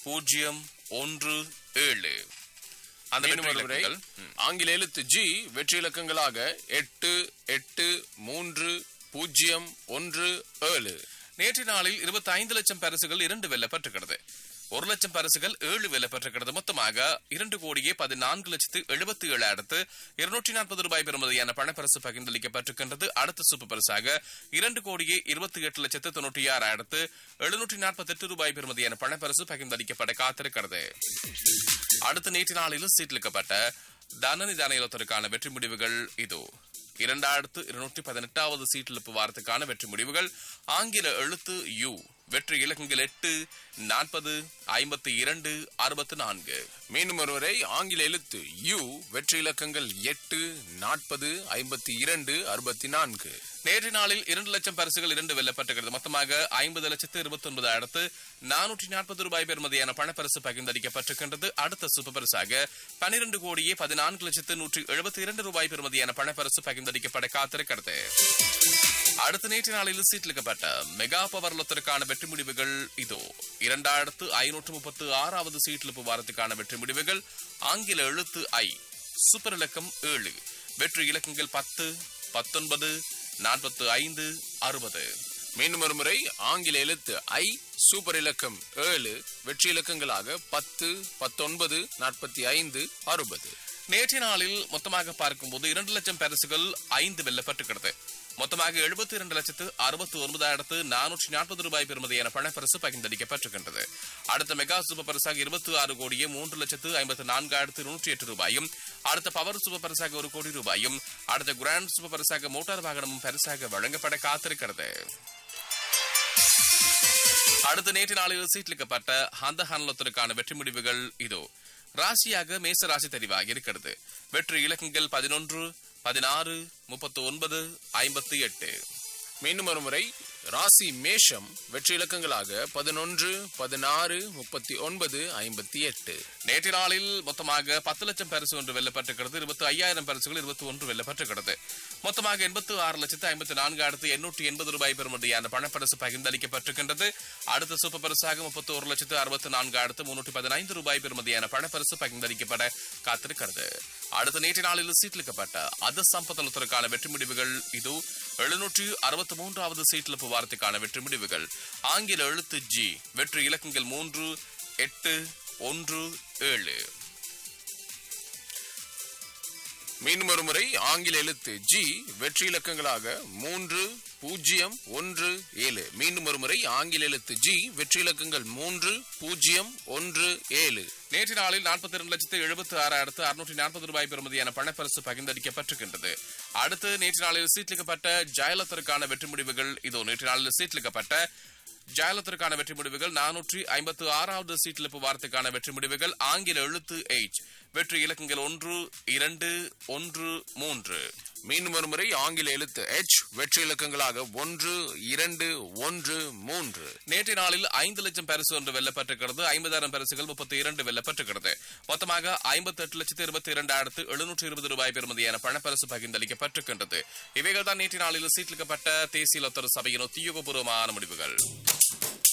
பூஜ்ஜியம் ஒன்று ஏழு அந்த மீண்டும் வெற்றி ஒரு முறை இலக்கங்கள் ஆங்கில எழுத்து ஜி வெற்றி இலக்கங்களாக எட்டு எட்டு மூன்று பூஜ்ஜியம் ஒன்று ஏழு நேற்று நாளில் இருபத்தி ஐந்து லட்சம் பரிசுகள் இரண்டு வெல்லப்பட்டிருக்கிறது ஒரு லட்சம் பரிசுகள் ஏழு வெல்லப்பட்டிருக்கிறது மொத்தமாக இரண்டு கோடியே பதினான்கு லட்சத்து எழுபத்தி ஏழாயிரத்து இருநூற்றி நாற்பது ரூபாய் பெறுமதியான பணப்பரிசு பகிர்ந்தளிக்கப்பட்டிருக்கின்றது அடுத்த சூப்பர் பரிசாக இரண்டு கோடியே இருபத்தி எட்டு லட்சத்து தொண்ணூற்றி ஆறாயிரத்து எழுநூற்றி நாற்பத்தி எட்டு ரூபாய் பெறுமதியான பணப்பரிசு பகிர்ந்தளிக்கப்பட காத்திருக்கிறது அடுத்த நேற்று நாளில் சீட்டிலிக்கப்பட்ட தனநிதான இலத்திற்கான வெற்றி முடிவுகள் இதோ இரண்டாயிரத்து இருநூற்றி பதினெட்டாவது சீட்டிழப்பு வாரத்துக்கான வெற்றி முடிவுகள் ஆங்கில எழுத்து யு வெற்றி இலக்கங்கள் எட்டு நாற்பது ஐம்பத்தி இரண்டு அறுபத்து நான்கு மீண்டும் ஒருவரை ஆங்கில எழுத்து யு வெற்றி இலக்கங்கள் எட்டு நாற்பது ஐம்பத்தி இரண்டு அறுபத்தி நான்கு நேற்று நாளில் இரண்டு லட்சம் பரிசுகள் இரண்டு வெல்லப்பட்டிருக்கிறது மொத்தமாக ஐம்பது லட்சத்து இருபத்தி ஒன்பதாயிரத்து நானூற்றி நாற்பது ரூபாய் பெறுமதியான பணப்பரிசு பகிர்ந்தளிக்கப்பட்டிருக்கின்றது அடுத்த சூப்பர் பரிசாக பனிரெண்டு கோடியே பதினான்கு லட்சத்து நூற்றி எழுபத்தி இரண்டு ரூபாய் பெறுமதியான பணப்பரிசு பகிர்ந்தளிக்கப்பட காத்திருக்கிறது அடுத்த நேற்று நாளில் சீட்டிலிக்கப்பட்ட மெகா பவர் லொத்தருக்கான வெற்றி முடிவுகள் இதோ இரண்டாயிரத்து ஐநூற்று முப்பத்து ஆறாவது சீட்டிலிப்பு வாரத்துக்கான வெற்றி முடிவுகள் ஆங்கில எழுத்து ஐ சூப்பர் இலக்கம் ஏழு வெற்றி இலக்கங்கள் பத்து பத்தொன்பது நாற்பத்து ஐந்து அறுபது மீண்டும் ஒரு முறை ஆங்கில எழுத்து ஐ சூப்பர் இலக்கம் ஏழு வெற்றி இலக்கங்களாக பத்து பத்தொன்பது நாற்பத்தி ஐந்து அறுபது நேற்றைய நாளில் மொத்தமாக பார்க்கும்போது இரண்டு லட்சம் பரிசுகள் ஐந்து வெல்லப்பட்டிருக்கிறது மொத்தமாக எழுபத்தி இரண்டு லட்சத்து அறுபத்தி ஒன்பதாயிரத்து நானூற்றி நாற்பது ரூபாய் பெறுமதியான பணப்பரிசு பகிர்ந்தளிக்கப்பட்டிருக்கின்றது அடுத்த மெகா சூப்பர் பரிசாக இருபத்தி ஆறு கோடியே மூன்று லட்சத்து ஐம்பத்தி நான்காயிரத்து நூற்றி எட்டு ரூபாயும் அடுத்த பவர் சூப்பர் பரிசாக ஒரு கோடி ரூபாயும் அடுத்த கிராண்ட் சூப்பர் பரிசாக மோட்டார் வாகனமும் பரிசாக வழங்கப்பட காத்திருக்கிறது அடுத்த நேற்று நாளில் சீட்லிக்கப்பட்ட அந்த ஹான்லத்திற்கான வெற்றி முடிவுகள் இதோ ராசியாக மேச ராசி தெரிவாகி இருக்கிறது வெற்றி இலக்கங்கள் பதினொன்று பதினாறு முப்பத்தி ஒன்பது ஐம்பத்தி எட்டு மீண்டும் ஒரு முறை ராசி மேஷம் வெற்றி இலக்கங்களாக பதினொன்று பதினாறு முப்பத்தி ஒன்பது ஐம்பத்தி எட்டு நேற்று நாளில் மொத்தமாக பத்து லட்சம் பரிசு ஒன்று வெல்லப்பட்டிருக்கிறது இருபத்தி ஐயாயிரம் பரிசுகள் இருபத்தி ஒன்று வெல்லப்பட்டிருக்கிறது மொத்தமாக எண்பத்து ஆறு லட்சத்து ஐம்பத்தி நான்காயிரத்து எண்ணூற்றி எண்பது ரூபாய் பெறுமதியான பணப்பரிசு பகிர்ந்தளிக்கப்பட்டிருக்கின்றது அடுத்த சூப்பர் பரிசாக முப்பத்தி ஒரு லட்சத்து அறுபத்தி நான்காயிரத்து முன்னூற்றி பதினைந்து ரூபாய் பெறுமதியான பணப்பரிசு பகிர்ந்தளிக்கப்பட காத்திருக்கிறது அடுத்த நேற்று நாளில் சீட்டிலிக்கப்பட்ட அது சம்பத்தலத்திற்கான வெற்றி முடிவுகள் இது எழுநூற்றி அறுபத்தி மூன்றாவது சீட்டிழப்பு வாரத்துக்கான வெற்றி முடிவுகள் ஆங்கில எழுத்து ஜி வெற்றி இலக்கங்கள் மூன்று எட்டு ஒன்று ஏழு மீண்டும் ஒரு முறை ஆங்கில எழுத்து ஜி வெற்றி இலக்கங்களாக மூன்று பூஜ்ஜியம் ஒன்று ஏழு மீண்டும் ஒரு முறை ஆங்கில எழுத்து ஜி வெற்றி இலக்கங்கள் மூன்று பூஜ்ஜியம் ஒன்று ஏழு நேற்று நாளில் நாற்பத்தி இரண்டு லட்சத்து எழுபத்தி ஆறாயிரத்து அறுநூற்றி நாற்பது ரூபாய் பெறுமதியான பணப்பரிசு பகிர்ந்தளிக்கப்பட்டிருக்கின்றது அடுத்து நேற்று நாளில் சீட்லிக்கப்பட்ட ஜெயலலிதருக்கான வெற்றி முடிவுகள் இதோ நேற்று நாளில் சீட்லிக்கப்பட்ட ஜெயலலிதருக்கான வெற்றி முடிவுகள் நானூற்றி ஐம்பத்து ஆறாவது சீட்டிழப்பு வாரத்துக்கான வெற்றி முடிவுகள் ஆங்கில எழுத்து எயிட் வெற்றி இலக்கங்கள் ஒன்று இரண்டு ஒன்று மூன்று மீண்டும் ஒரு முறை ஆங்கில எழுத்து எச் வெற்றி இலக்கங்களாக ஒன்று இரண்டு ஒன்று மூன்று நேற்றைய நாளில் ஐந்து லட்சம் பரிசு ஒன்று வெல்லப்பட்டிருக்கிறது ஐம்பதாயிரம் பரிசுகள் முப்பத்தி இரண்டு வெல்லப்பட்டிருக்கிறது மொத்தமாக ஐம்பத்தி எட்டு லட்சத்து இருபத்தி இரண்டாயிரத்து எழுநூற்று இருபது ரூபாய் பெறுமதியான பணப்பரிசு பகிர்ந்தளிக்கப்பட்டிருக்கின்றது இவைகள் தான் நேற்றைய நாளில் சீட்டிலிக்கப்பட்ட தேசிய லொத்தர் சபையின் உத்தியோகபூர்வமான முடிவுகள்